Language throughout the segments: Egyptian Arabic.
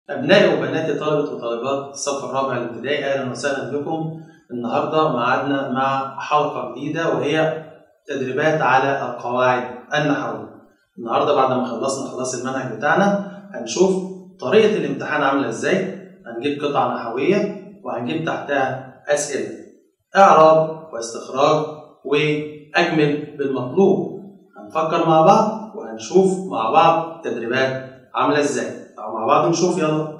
أبنائي وبناتي طلبة وطالبات الصف الرابع الابتدائي أهلا وسهلا بكم النهاردة معادنا مع حلقة جديدة وهي تدريبات على القواعد النحوية النهاردة بعد ما خلصنا خلاص المنهج بتاعنا هنشوف طريقة الامتحان عاملة ازاي هنجيب قطعة نحوية وهنجيب تحتها أسئلة إعراب واستخراج وأجمل بالمطلوب هنفكر مع بعض وهنشوف مع بعض تدريبات عاملة ازاي تعالوا مع بعض نشوف يلا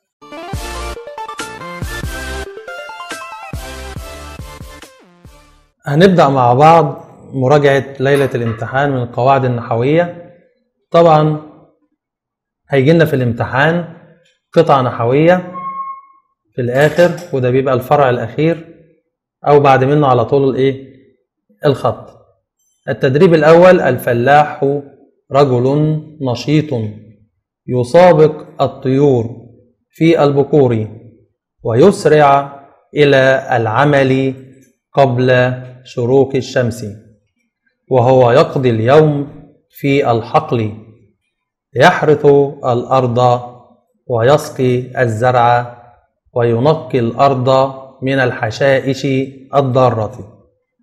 هنبدأ مع بعض مراجعة ليلة الامتحان من القواعد النحوية طبعا هيجي لنا في الامتحان قطعة نحوية في الآخر وده بيبقى الفرع الأخير أو بعد منه على طول الإيه الخط التدريب الأول الفلاح رجل نشيط يسابق الطيور في البكور ويسرع إلى العمل قبل شروق الشمس وهو يقضي اليوم في الحقل يحرث الأرض ويسقي الزرع وينقي الأرض من الحشائش الضارة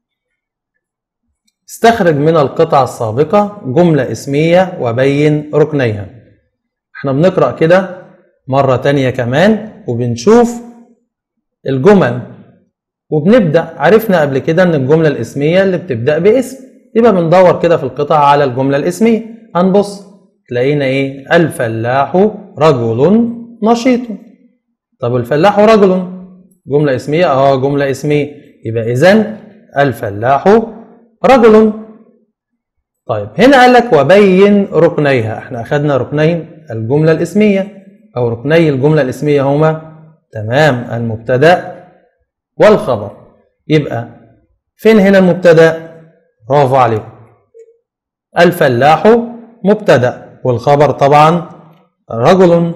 استخرج من القطع السابقة جملة اسمية وبين ركنيها احنا بنقرأ كده مرة تانية كمان وبنشوف الجمل وبنبدأ عرفنا قبل كده ان الجملة الاسمية اللي بتبدأ باسم يبقى بندور كده في القطع على الجملة الاسمية هنبص تلاقينا ايه الفلاح رجل نشيط طب الفلاح رجل جملة اسمية اه جملة اسمية يبقى اذا الفلاح رجل طيب هنا قال لك وبين ركنيها احنا اخذنا ركنين الجملة الاسمية او ركني الجملة الاسمية هما تمام المبتدأ والخبر يبقى فين هنا المبتدأ برافو عليكم الفلاح مبتدأ والخبر طبعا رجل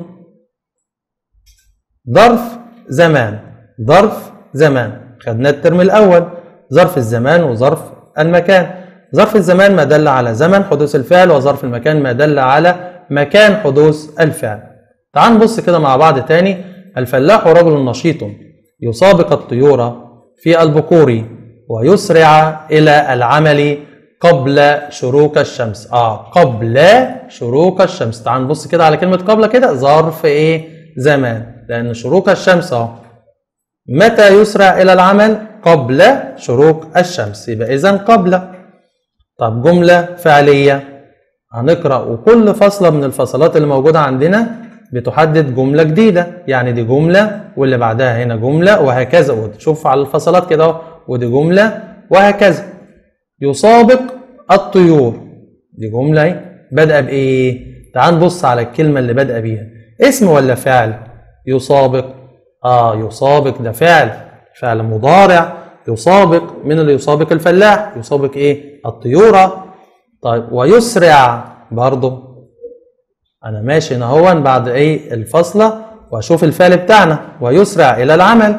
ظرف زمان ظرف زمان خدنا الترم الأول ظرف الزمان وظرف المكان ظرف الزمان ما دل على زمن حدوث الفعل وظرف المكان ما دل على مكان حدوث الفعل تعال نبص كده مع بعض تاني الفلاح رجل نشيط يسابق الطيور في البكور ويسرع إلى العمل قبل شروق الشمس اه قبل شروق الشمس تعال نبص كده على كلمة قبل كده ظرف ايه زمان لأن شروق الشمس اه متى يسرع إلى العمل قبل شروق الشمس يبقى إذا قبل طب جملة فعلية هنقرأ وكل فصلة من الفصلات اللي موجودة عندنا بتحدد جملة جديدة يعني دي جملة واللي بعدها هنا جملة وهكذا وتشوف على الفصلات كده ودي جملة وهكذا يسابق الطيور دي جملة اهي بادئة بإيه؟ تعال نبص على الكلمة اللي بادئة بيها اسم ولا فعل؟ يسابق اه يسابق ده فعل فعل مضارع يسابق من اللي يسابق الفلاح يسابق ايه الطيورة طيب ويسرع برضه انا ماشي هنا هو بعد ايه الفصلة واشوف الفعل بتاعنا ويسرع الى العمل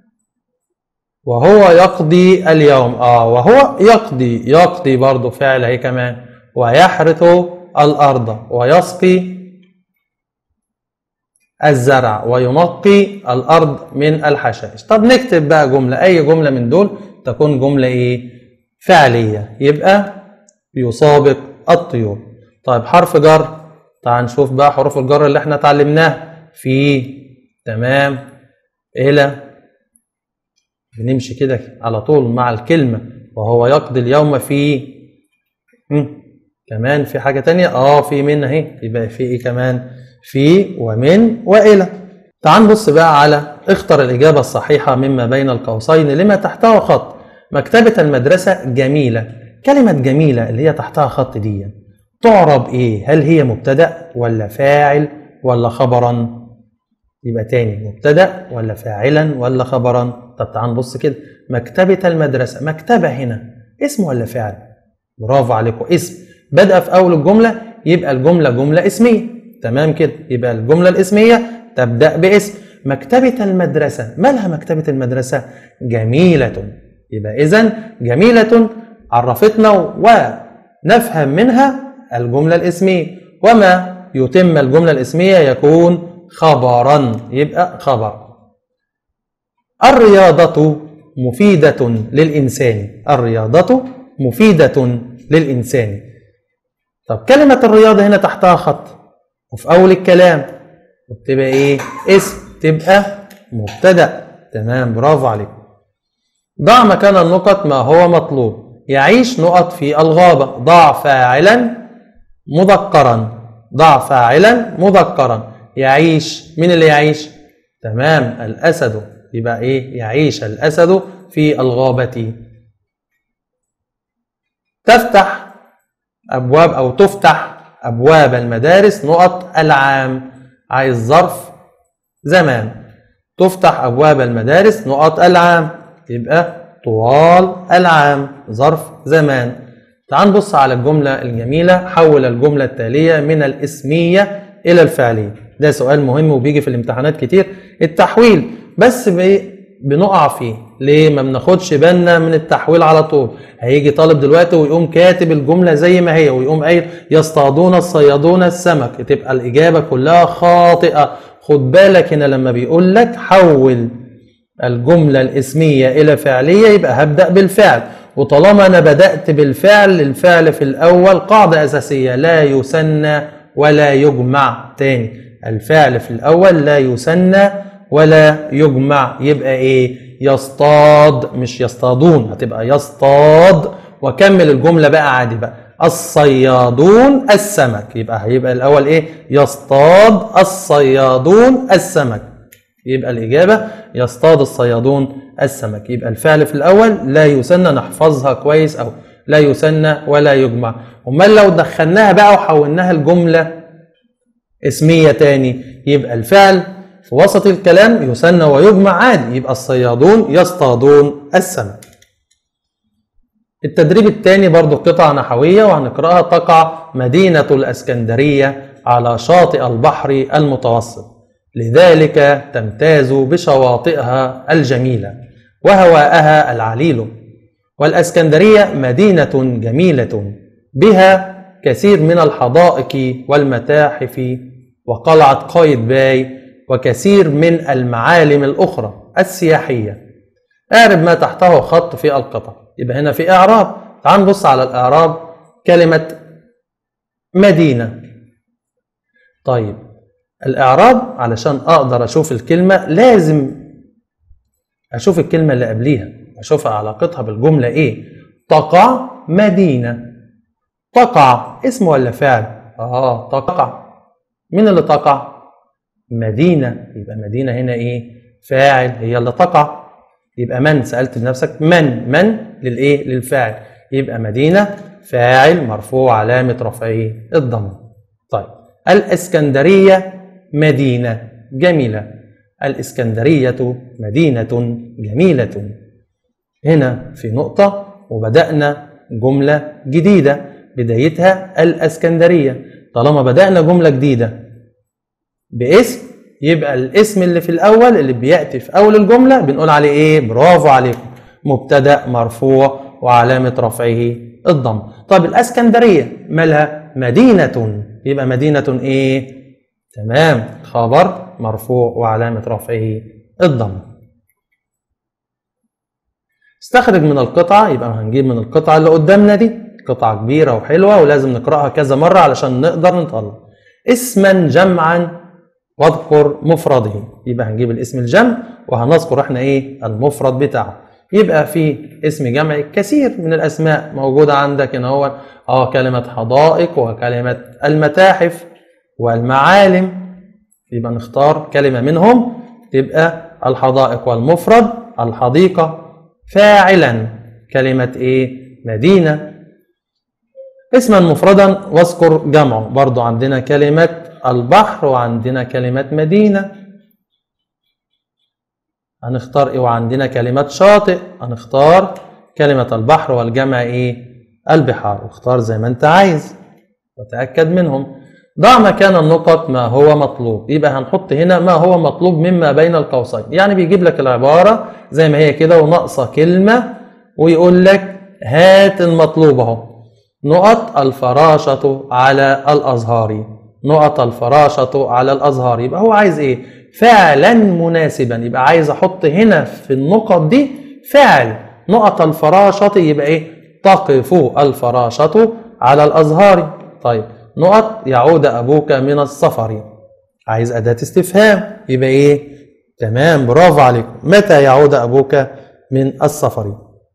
وهو يقضي اليوم اه وهو يقضي يقضي برضه فعل اهي كمان ويحرث الارض ويسقي الزرع وينقي الارض من الحشائش طب نكتب بقى جمله اي جمله من دول تكون جمله ايه فعليه يبقى يسابق الطيور طيب حرف جر تعال نشوف بقى حروف الجر اللي احنا اتعلمناها في تمام الى بنمشي كده على طول مع الكلمه وهو يقضي اليوم في مم. كمان في حاجه تانية اه في من اهي يبقى في ايه كمان في ومن والى تعال نبص بقى على اختر الاجابه الصحيحه مما بين القوسين لما تحتها خط مكتبه المدرسه جميله كلمه جميله اللي هي تحتها خط دي تعرب ايه هل هي مبتدا ولا فاعل ولا خبرا يبقى تاني مبتدا ولا فاعلا ولا خبرا طب تعال نبص كده مكتبه المدرسه مكتبه هنا اسم ولا فعل برافو عليكم اسم بدأ في اول الجمله يبقى الجمله جمله اسميه تمام كده يبقى الجملة الاسمية تبدأ باسم مكتبة المدرسة مالها مكتبة المدرسة جميلة يبقى إذا جميلة عرفتنا ونفهم منها الجملة الاسمية وما يتم الجملة الاسمية يكون خبرا يبقى خبر الرياضة مفيدة للإنسان الرياضة مفيدة للإنسان طب كلمة الرياضة هنا تحتها خط وفي أول الكلام وبتبقى إيه؟ اسم تبقى مبتدأ تمام برافو عليك ضع مكان النقط ما هو مطلوب يعيش نقط في الغابة ضع فاعلا مذكرا ضع فاعلا مذكرا يعيش مين اللي يعيش تمام الأسد يبقى إيه يعيش الأسد في الغابة تفتح أبواب أو تفتح أبواب المدارس نقط العام عايز ظرف زمان تفتح أبواب المدارس نقط العام يبقى طوال العام ظرف زمان تعال نبص على الجملة الجميلة حول الجملة التالية من الاسمية إلى الفعلية ده سؤال مهم وبيجي في الامتحانات كتير التحويل بس بنقع فيه ليه ما بناخدش بالنا من التحويل على طول هيجي طالب دلوقتي ويقوم كاتب الجمله زي ما هي ويقوم قايل يصطادون الصيادون السمك تبقى الاجابه كلها خاطئه خد بالك هنا لما بيقول لك حول الجمله الاسميه الى فعليه يبقى هبدا بالفعل وطالما انا بدات بالفعل الفعل في الاول قاعده اساسيه لا يثنى ولا يجمع تاني الفعل في الاول لا يثنى ولا يجمع يبقى ايه يصطاد مش يصطادون هتبقى يصطاد وكمل الجملة بقى عادي بقى الصيادون السمك يبقى هيبقى الأول إيه يصطاد الصيادون السمك يبقى الإجابة يصطاد الصيادون السمك يبقى الفعل في الأول لا يثنى نحفظها كويس أو لا يثنى ولا يجمع أمال لو دخلناها بقى وحولناها الجملة اسمية تاني يبقى الفعل في وسط الكلام يثنى ويجمع عادي يبقى الصيادون يصطادون السمك التدريب الثاني برضو قطعة نحوية وهنقرأها تقع مدينة الأسكندرية على شاطئ البحر المتوسط لذلك تمتاز بشواطئها الجميلة وهواءها العليل والأسكندرية مدينة جميلة بها كثير من الحدائق والمتاحف وقلعة قايتباي وكثير من المعالم الأخرى السياحية اعرب ما تحته خط في القطع يبقى هنا في إعراب تعال نبص على الإعراب كلمة مدينة طيب الإعراب علشان أقدر أشوف الكلمة لازم أشوف الكلمة اللي قبليها أشوف علاقتها بالجملة إيه تقع مدينة تقع اسم ولا فعل آه تقع مين اللي تقع مدينة يبقى مدينة هنا إيه فاعل هي اللي تقع يبقى من سألت لنفسك من من للإيه للفاعل يبقى مدينة فاعل مرفوع علامة رفعه الضم طيب الإسكندرية مدينة جميلة الإسكندرية مدينة جميلة هنا في نقطة وبدأنا جملة جديدة بدايتها الإسكندرية طالما بدأنا جملة جديدة باسم يبقى الاسم اللي في الأول اللي بيأتي في أول الجملة بنقول عليه إيه برافو عليكم مبتدأ مرفوع وعلامة رفعه الضم طب الاسكندريه مالها مدينه يبقى مدينه ايه تمام خبر مرفوع وعلامه رفعه الضم استخرج من القطعة يبقى هنجيب من القطعة اللي قدامنا دي قطعة كبيرة وحلوة ولازم نقرأها كذا مرة علشان نقدر نطلع اسما جمعا واذكر مفرده يبقى هنجيب الاسم الجمع وهنذكر احنا ايه المفرد بتاعه يبقى في اسم جمع كثير من الاسماء موجوده عندك هنا هو اه كلمه حدائق وكلمه المتاحف والمعالم يبقى نختار كلمه منهم تبقى الحدائق والمفرد الحديقه فاعلا كلمه ايه مدينه اسما مفردا واذكر جمعه برضو عندنا كلمه البحر وعندنا كلمه مدينه هنختار ايه وعندنا كلمة شاطئ هنختار كلمة البحر والجمع ايه البحار واختار زي ما انت عايز وتأكد منهم ضع مكان النقط ما هو مطلوب يبقى هنحط هنا ما هو مطلوب مما بين القوسين يعني بيجيب لك العبارة زي ما هي كده وناقصة كلمة ويقول لك هات المطلوب اهو نقط الفراشة على الأزهار نقط الفراشة على الأزهار يبقى هو عايز إيه؟ فعلا مناسبا يبقى عايز أحط هنا في النقط دي فعل نقط الفراشة يبقى إيه؟ تقف الفراشة على الأزهار طيب نقط يعود أبوك من السفر عايز أداة استفهام يبقى إيه؟ تمام برافو عليك متى يعود أبوك من السفر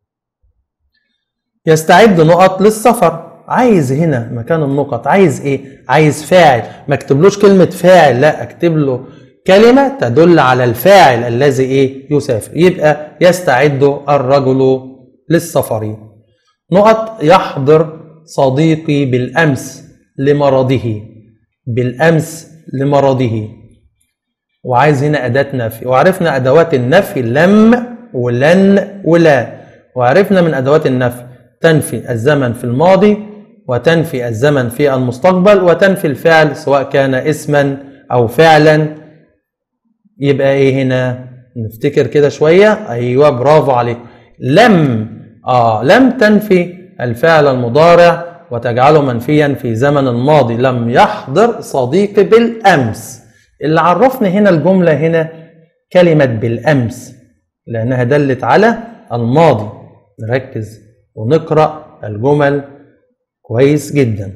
يستعد نقط للسفر عايز هنا مكان النقط عايز ايه عايز فاعل ما اكتبلوش كلمة فاعل لا اكتب له كلمة تدل على الفاعل الذي ايه يسافر يبقى يستعد الرجل للسفر نقط يحضر صديقي بالأمس لمرضه بالأمس لمرضه وعايز هنا أداة نفي وعرفنا أدوات النفي لم ولن ولا وعرفنا من أدوات النفي تنفي الزمن في الماضي وتنفي الزمن في المستقبل وتنفي الفعل سواء كان اسما أو فعلا يبقى إيه هنا نفتكر كده شوية أيوة برافو عليك لم آه لم تنفي الفعل المضارع وتجعله منفيا في زمن الماضي لم يحضر صديقي بالأمس اللي عرفني هنا الجملة هنا كلمة بالأمس لأنها دلت على الماضي نركز ونقرأ الجمل كويس جدا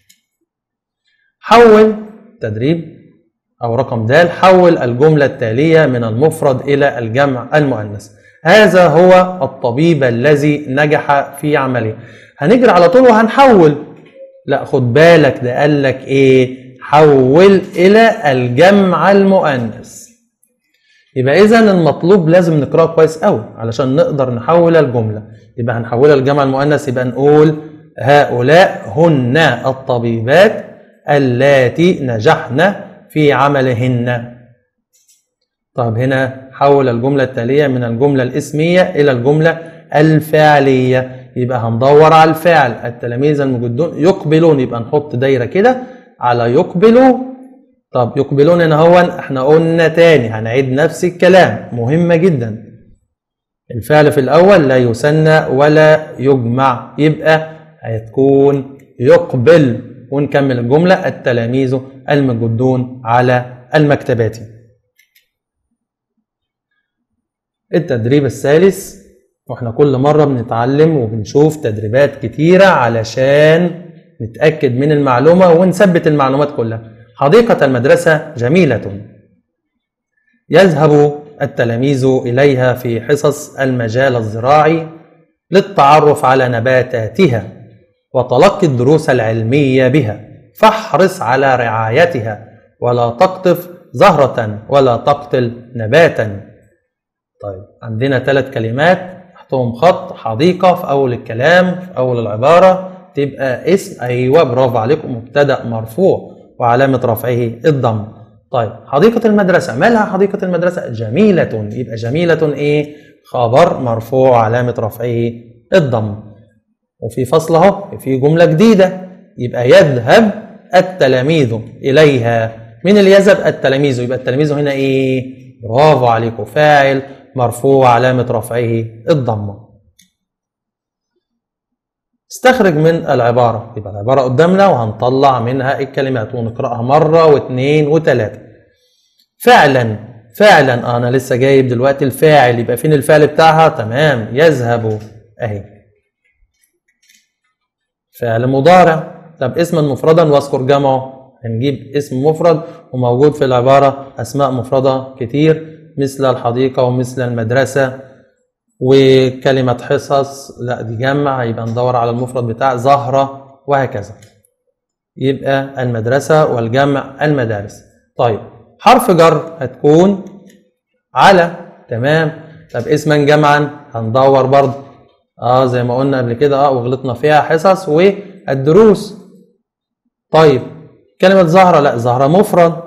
حول تدريب أو رقم د حول الجملة التالية من المفرد إلى الجمع المؤنث هذا هو الطبيب الذي نجح في عمله هنجري على طول وهنحول لا خد بالك ده قال لك ايه حول الى الجمع المؤنث يبقى اذا المطلوب لازم نقراه كويس قوي علشان نقدر نحول الجمله يبقى هنحولها لجمع المؤنث يبقى نقول هؤلاء هن الطبيبات اللاتي نجحن في عملهن طب هنا حول الجملة التالية من الجملة الاسمية إلى الجملة الفعلية يبقى هندور على الفعل التلاميذ المجدون يقبلون يبقى نحط دايرة كده على يقبلوا طب يقبلون هنا هو احنا قلنا تاني هنعيد نفس الكلام مهمة جدا الفعل في الأول لا يثنى ولا يجمع يبقى هتكون يقبل ونكمل الجملة التلاميذ المجدون على المكتبات التدريب الثالث واحنا كل مرة بنتعلم وبنشوف تدريبات كتيرة علشان نتأكد من المعلومة ونثبت المعلومات كلها حديقة المدرسة جميلة يذهب التلاميذ إليها في حصص المجال الزراعي للتعرف على نباتاتها وتلقي الدروس العلمية بها فاحرص على رعايتها ولا تقطف زهرة ولا تقتل نباتا طيب عندنا ثلاث كلمات تحتهم خط حديقة في أول الكلام في أول العبارة تبقى اسم أيوة برافو عليكم مبتدأ مرفوع وعلامة رفعه الضم طيب حديقة المدرسة مالها حديقة المدرسة جميلة يبقى جميلة إيه خبر مرفوع علامة رفعه الضم وفي فصل اهو في جملة جديدة يبقى يذهب التلاميذ إليها من اللي يذهب التلاميذ يبقى التلاميذ هنا إيه برافو عليكم فاعل مرفوع علامة رفعه الضمة استخرج من العبارة يبقى العبارة قدامنا وهنطلع منها الكلمات ونقرأها مرة واثنين وثلاثة فعلا فعلا أنا لسه جايب دلوقتي الفاعل يبقى فين الفعل بتاعها تمام يذهب أهي فعل مضارع طب اسما مفردا واذكر جمعه هنجيب اسم مفرد وموجود في العبارة أسماء مفردة كتير مثل الحديقة ومثل المدرسة وكلمة حصص لا دي جمع يبقى ندور على المفرد بتاع زهرة وهكذا يبقى المدرسة والجمع المدارس طيب حرف جر هتكون على تمام طب اسما جمعا هندور برضه اه زي ما قلنا قبل كده اه وغلطنا فيها حصص والدروس طيب كلمة زهرة لا زهرة مفرد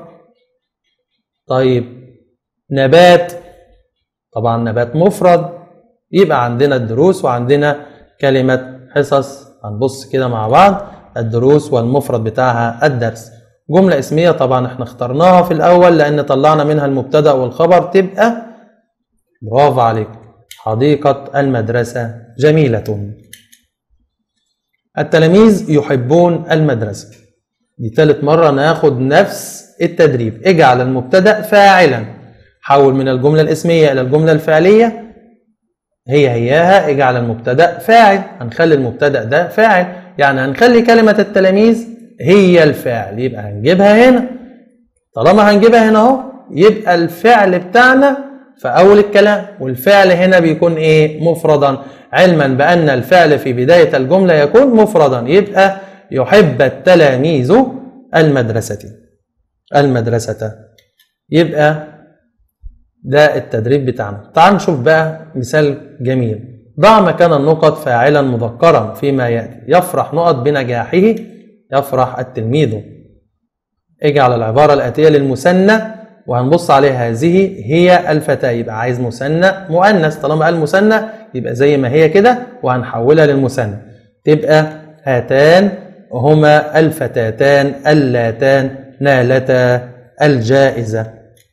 طيب نبات طبعا نبات مفرد يبقى عندنا الدروس وعندنا كلمة حصص هنبص كده مع بعض الدروس والمفرد بتاعها الدرس جملة اسمية طبعا احنا اخترناها في الأول لأن طلعنا منها المبتدأ والخبر تبقى برافو عليك حديقة المدرسة جميلة التلاميذ يحبون المدرسة دي تالت مرة ناخد نفس التدريب اجعل المبتدأ فاعلا حول من الجملة الاسمية إلى الجملة الفعلية هي هياها اجعل المبتدأ فاعل هنخلي المبتدأ ده فاعل يعني هنخلي كلمة التلاميذ هي الفاعل يبقى هنجيبها هنا طالما هنجيبها هنا اهو يبقى الفعل بتاعنا في أول الكلام والفعل هنا بيكون إيه مفردا علما بأن الفعل في بداية الجملة يكون مفردا يبقى يحب التلاميذ المدرسة المدرسة يبقى ده التدريب بتاعنا تعال نشوف بقى مثال جميل ضع مكان النقط فاعلا مذكرا فيما يأتي يفرح نقط بنجاحه يفرح التلميذ اجعل العبارة الآتية للمثنى وهنبص عليها هذه هي الفتاة يبقى عايز مثنى مؤنث طالما قال مثنى يبقى زي ما هي كده وهنحولها للمثنى تبقى هاتان هما الفتاتان اللاتان نالتا الجائزة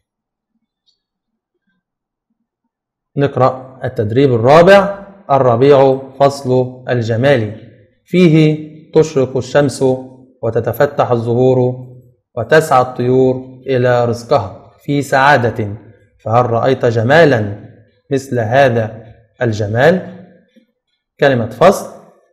نقرأ التدريب الرابع الربيع فصل الجمال فيه تشرق الشمس وتتفتح الزهور وتسعى الطيور إلى رزقها في سعادة فهل رأيت جمالا مثل هذا الجمال كلمة فصل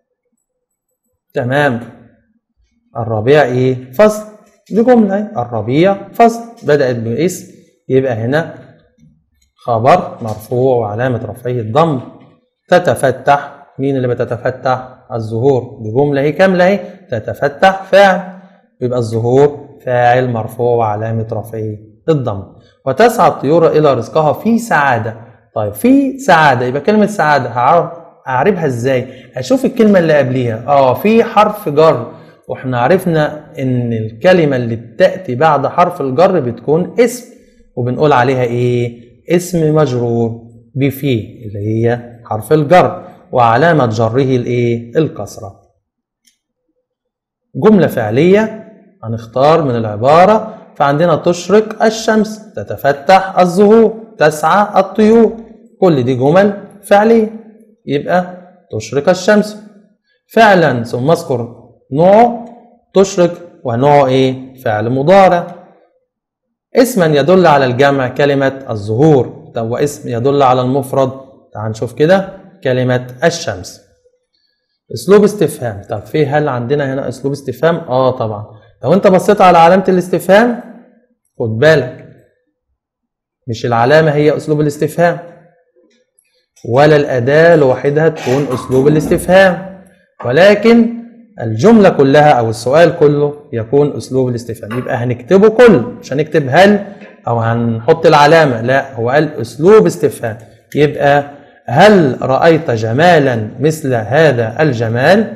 تمام الربيع ايه فصل دي جملة اهي. الربيع فصل بدأت باسم يبقى هنا خبر مرفوع وعلامة رفعه الضم تتفتح مين اللي بتتفتح الزهور دي جملة هي كاملة اهي تتفتح فاعل يبقى الزهور فاعل مرفوع وعلامة رفعه الضم وتسعى الطيور إلى رزقها في سعادة طيب في سعادة يبقى كلمة سعادة هعرف أعربها إزاي أشوف الكلمة اللي قبليها آه في حرف جر واحنا عرفنا ان الكلمة اللي بتأتي بعد حرف الجر بتكون اسم وبنقول عليها ايه اسم مجرور بفي اللي هي حرف الجر وعلامة جره الايه الكسرة جملة فعلية هنختار من العبارة فعندنا تشرق الشمس تتفتح الزهور تسعى الطيور كل دي جمل فعلية يبقى تشرق الشمس فعلا ثم اذكر نوع تشرق ونوع ايه فعل مضارع اسما يدل على الجمع كلمة الظهور طب واسم يدل على المفرد تعال نشوف كده كلمة الشمس اسلوب استفهام طب في هل عندنا هنا اسلوب استفهام اه طبعا لو انت بصيت على علامة الاستفهام خد بالك مش العلامة هي اسلوب الاستفهام ولا الأداة لوحدها تكون اسلوب الاستفهام ولكن الجملة كلها أو السؤال كله يكون أسلوب الاستفهام يبقى هنكتبه كله مش هنكتب هل أو هنحط العلامة لا هو قال أسلوب استفهام يبقى هل رأيت جمالا مثل هذا الجمال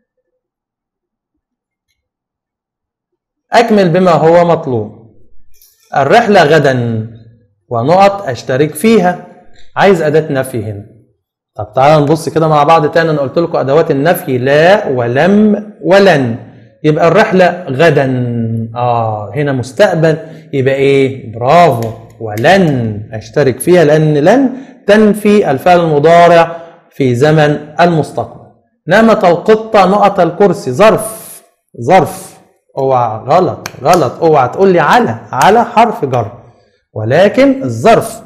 أكمل بما هو مطلوب الرحلة غدا ونقط أشترك فيها عايز أداة نفي هنا طب تعالى نبص كده مع بعض تاني انا قلت لكم ادوات النفي لا ولم ولن يبقى الرحله غدا اه هنا مستقبل يبقى ايه برافو ولن اشترك فيها لان لن تنفي الفعل المضارع في زمن المستقبل نامت القطه نقط الكرسي ظرف ظرف اوعى غلط غلط اوعى تقول لي على على حرف جر ولكن الظرف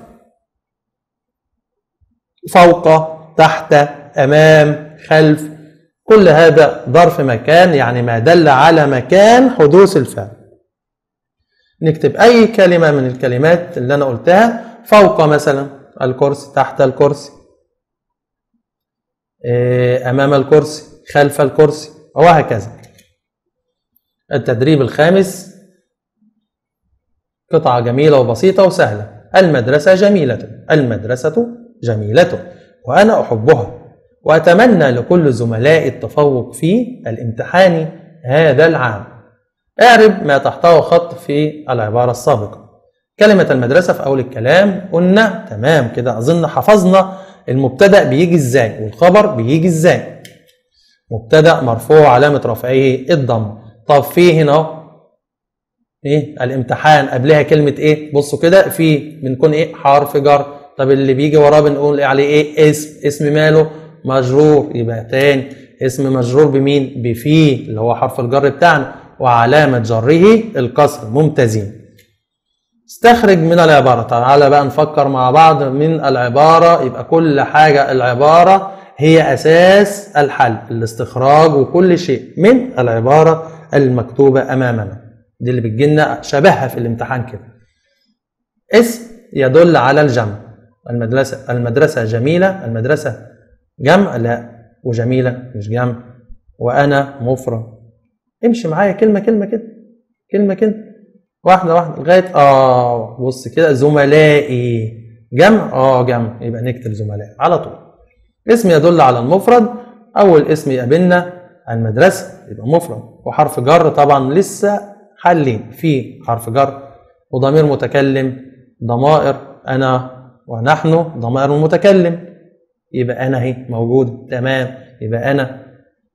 فوق تحت امام خلف كل هذا ظرف مكان يعني ما دل على مكان حدوث الفعل نكتب اي كلمه من الكلمات اللي انا قلتها فوق مثلا الكرسي تحت الكرسي امام الكرسي خلف الكرسي وهكذا التدريب الخامس قطعه جميله وبسيطه وسهله المدرسه جميله المدرسه جميله وأنا أحبها وأتمنى لكل زملائي التفوق في الامتحان هذا العام اعرب ما تحته خط في العبارة السابقة كلمة المدرسة في أول الكلام قلنا تمام كده أظن حفظنا المبتدأ بيجي إزاي والخبر بيجي إزاي مبتدأ مرفوع علامة رفعه الضم طب في هنا ايه الامتحان قبلها كلمة ايه بصوا كده في بنكون ايه حرف جر طب اللي بيجي وراه بنقول عليه ايه اسم اسم ماله مجرور يبقى تاني اسم مجرور بمين بفي اللي هو حرف الجر بتاعنا وعلامة جره الكسر ممتازين استخرج من العبارة تعالى بقى نفكر مع بعض من العبارة يبقى كل حاجة العبارة هي أساس الحل الاستخراج وكل شيء من العبارة المكتوبة أمامنا دي اللي بتجيلنا شبهها في الامتحان كده اسم يدل على الجمع المدرسة المدرسة جميلة المدرسة جمع لا وجميلة مش جمع وأنا مفرد امشي معايا كلمة كلمة كده كلمة كده واحدة واحدة لغاية اه بص كده زملائي جمع اه جمع يبقى نكتب زملاء على طول اسم يدل على المفرد أول اسم يقابلنا المدرسة يبقى مفرد وحرف جر طبعا لسه حلين في حرف جر وضمير متكلم ضمائر أنا ونحن ضمائر المتكلم يبقى أنا اهي موجود تمام يبقى أنا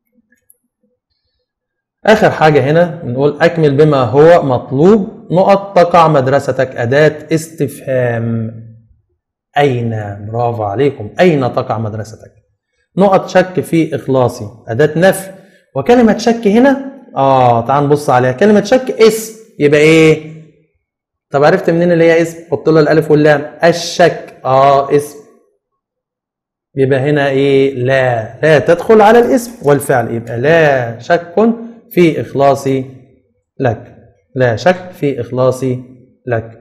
آخر حاجة هنا بنقول أكمل بما هو مطلوب نقط تقع مدرستك أداة استفهام أين برافو عليكم أين تقع مدرستك نقط شك في إخلاصي أداة نفي وكلمة شك هنا آه تعال نبص عليها كلمة شك اسم يبقى إيه طب عرفت منين اللي هي اسم حط له الألف واللام الشك آه اسم يبقى هنا إيه لا لا تدخل على الاسم والفعل يبقى لا شك في إخلاصي لك لا شك في إخلاصي لك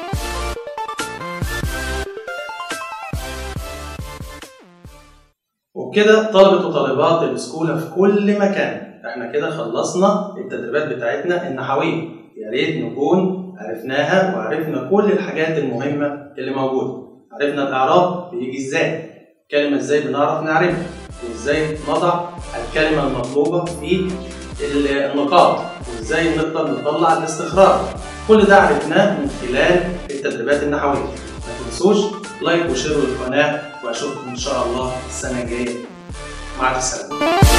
وبكده طلبة وطالبات الأسكولة في كل مكان احنا كده خلصنا التدريبات بتاعتنا النحوية يا ريت نكون عرفناها وعرفنا كل الحاجات المهمة اللي موجودة عرفنا الإعراب بيجي ازاي كلمة ازاي بنعرف نعرفها وازاي نضع الكلمة المطلوبة في النقاط وازاي نقدر نطلع الاستخراج كل ده عرفناه من خلال التدريبات النحوية ما تنسوش لايك وشير للقناة واشوفكم ان شاء الله السنة الجاية مع السلامة